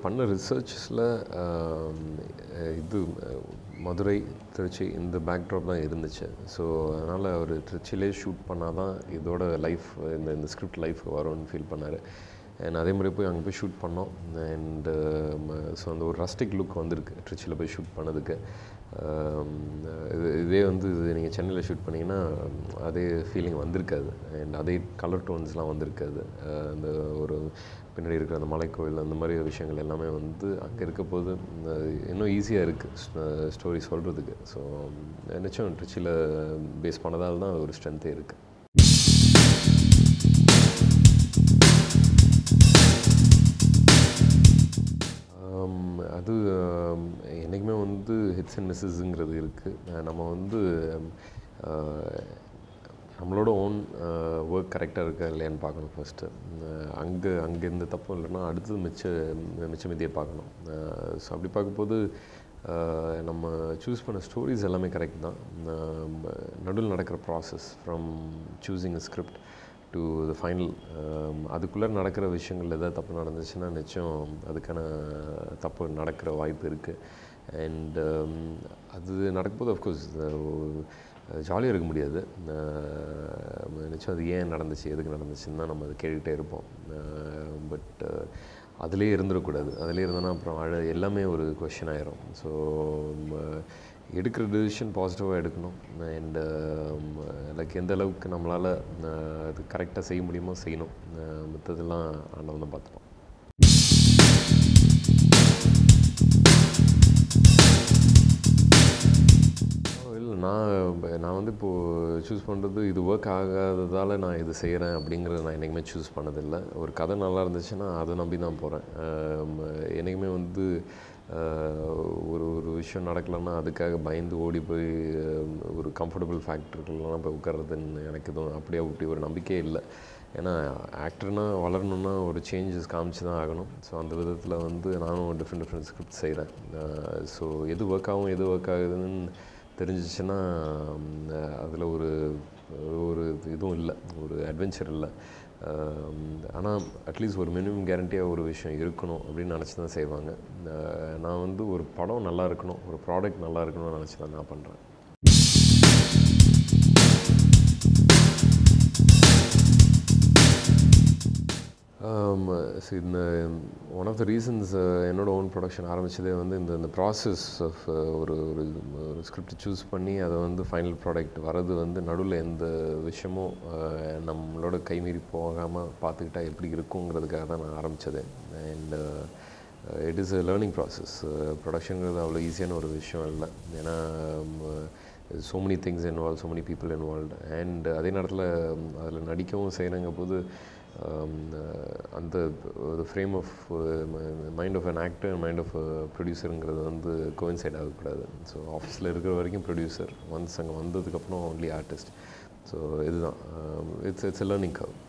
பண்ண ரிசர்ச்சஸில் இது அஹ், மதுரை திருச்சி இந்த பேக்ட்ராப் தான் இருந்துச்சு ஸோ அதனால் அவர் திருச்சியிலே ஷூட் பண்ணால் தான் இதோட லைஃப் இந்த இந்த ஸ்கிரிப்ட் லைஃப் வரும்னு ஃபீல் பண்ணார் அண்ட் அதே மாதிரி போய் அங்கே போய் ஷூட் பண்ணோம் அண்டு ஸோ அந்த ஒரு ரஸ்டிக் லுக் வந்திருக்கு திருச்சியில் போய் ஷூட் பண்ணதுக்கு Um, இது இதே வந்து இது நீங்கள் சென்னையில் ஷூட் பண்ணிங்கன்னா அதே ஃபீலிங் வந்திருக்காது அண்ட் அதே கலர் டோன்ஸ்லாம் வந்திருக்காது Uh, அந்த ஒரு பின்னாடி இருக்கிற அந்த மலைக்கோவில் அந்த மாதிரி விஷயங்கள் எல்லாமே வந்து அங்கே இருக்க போது இந்த இன்னும் ஈஸியாக இருக்குது ஸ்டோரி சொல்கிறதுக்கு ஸோ நினச்சோம் திருச்சியில் பேஸ் பண்ணதால் தான் ஒரு ஸ்ட்ரென்த்தே இருக்குது ஆம், அது ஆம், என்றைக்குமே வந்து ஹிட்ஸ் அண்ட் மிஸ்ஸஸ்ங்கிறது இருக்குது நம்ம வந்து ஆஹ், நம்மளோட ஓன் ஒர்க் கரெக்டாக இருக்கா இல்லையான்னு பார்க்கணும் ஃபஸ்ட்டு அங்கே அங்கே எந்த தப்பும் இல்லைன்னா அடுத்தது மிச்ச மிச்ச மீதியை பார்க்கணும் ஸோ அப்படி பார்க்கும்போது ஆஹ், நம்ம சூஸ் பண்ண ஸ்டோரிஸ் எல்லாமே கரெக்ட் தான் நடுவில் நடக்கிற process from choosing a script to the final அதுக்குள்ளே நடக்கிற விஷயங்கள் எதாவது தப்பு நடந்துச்சுன்னா நிச்சயம் அதுக்கான தப்பு நடக்கிற வாய்ப்பு இருக்குது அண்ட் அது நடக்கும்போது அஃப்கோர்ஸ் ஜாலியாக இருக்க முடியாது அஹ் நிச்சயம் அது ஏன் நடந்துச்சு எதுக்கு நடந்துச்சுன்னு தான் நம்ம அதை கேட்டுக்கிட்டே இருப்போம் பட் அதிலே இருந்துடக்கூடாது அதிலே இருந்தோன்னா அப்புறம் அழ எல்லாமே ஒரு கொஷின் ஆயிரும் ஸோ எடுக்கிற டிசிஷன் பாசிட்டிவாக எடுக்கணும் அண்டு லைக் எந்த அளவுக்கு நம்மளால் அது கரெக்டாக செய்ய முடியுமோ செய்யணும் அஹ் மற்றதெல்லாம் ஆண்டவன் தான் பார்த்துப்போம் இல்லை நான் இப்ப நான் வந்து இப்போது சூஸ் பண்ணுறது இது ஒர்க் ஆகாததால் நான் இது செய்கிறேன் அப்படிங்கிறத நான் என்றைக்குமே சூஸ் பண்ணதில்லை ஒரு கதை நல்லா இருந்துச்சுன்னா அதை நம்பி தான் போகிறேன் என்றைக்குமே வந்து ஆஹ், ஒரு ஒரு விஷயம் நடக்கலைன்னா அதுக்காக பயந்து ஓடி போய் ஆஹ், ஒரு கம்ஃபர்டபுள் ஃபேக்டருக்கெல்லாம் போய் உட்கார்றதுன்னு எனக்கு எதுவும் அப்படியே அப்படி ஒரு நம்பிக்கையே இல்லை ஏன்னா ஆக்டர்னால் வளரணுன்னா ஒரு சேஞ்சஸ் காமிச்சு தான் ஆகணும் ஸோ அந்த விதத்தில் வந்து நானும் டிஃப்ரெண்ட் டிஃப்ரெண்ட் ஸ்கிரிப்ட் செய்கிறேன் ஸோ எது ஒர்க் ஆகும் எது ஒர்க் ஆகுதுன்னு தெரிஞ்சிச்சுன்னா அதில் ஒரு ஒரு இதுவும் இல்லை ஒரு அட்வென்ச்சர் இல்லை ஆனால் அட்லீஸ்ட் ஒரு மினிமம் கேரண்டியாக ஒரு விஷயம் இருக்கணும் அப்படின்னு நினச்சி தான் செய்வாங்க அஹ் நான் வந்து ஒரு படம் நல்லா இருக்கணும் ஒரு ப்ராடக்ட் நல்லா இருக்கணும்னு நினச்சி தான் நான் பண்ணுறேன் ஸோ இந்த ஒன் ஆஃப் த ரீசன்ஸ் என்னோட ஓன் ப்ரொடக்ஷன் ஆரம்பித்ததே வந்து இந்த இந்த ப்ராசஸ் ஆஃப் ஒரு ஒரு ஒரு ஸ்கிரிப்ட் சூஸ் பண்ணி அதை வந்து ஃபைனல் ப்ராடக்ட் வரது வந்து நடுவில் எந்த விஷயமும் அஹ், நம்மளோட கைமீறி போகாமல் பார்த்துக்கிட்டா எப்படி இருக்குங்கிறதுக்காக தான் நான் ஆரம்பித்தது and it is a learning process ப்ரொடக்ஷனுங்கிறது அவ்வளோ ஈஸியான ஒரு விஷயம் இல்லை ஏன்னா so many things involve so many people involve and அதே நேரத்தில் அதில் நடிக்கவும் செய்கிறங்க போது um, uh, அந்த ஒரு frame of mind of an actor mind of ப்ரொடியூசருங்கிறது வந்து கோயின்சைட் ஆகக்கூடாது ஸோ ஆஃபீஸில் இருக்கிற வரைக்கும் ப்ரொடியூசர் ஒன்ஸ் அங்கே வந்ததுக்கப்புறம் ஒன்லி ஆர்டிஸ்ட் ஸோ இதுதான் it's it's a learning gov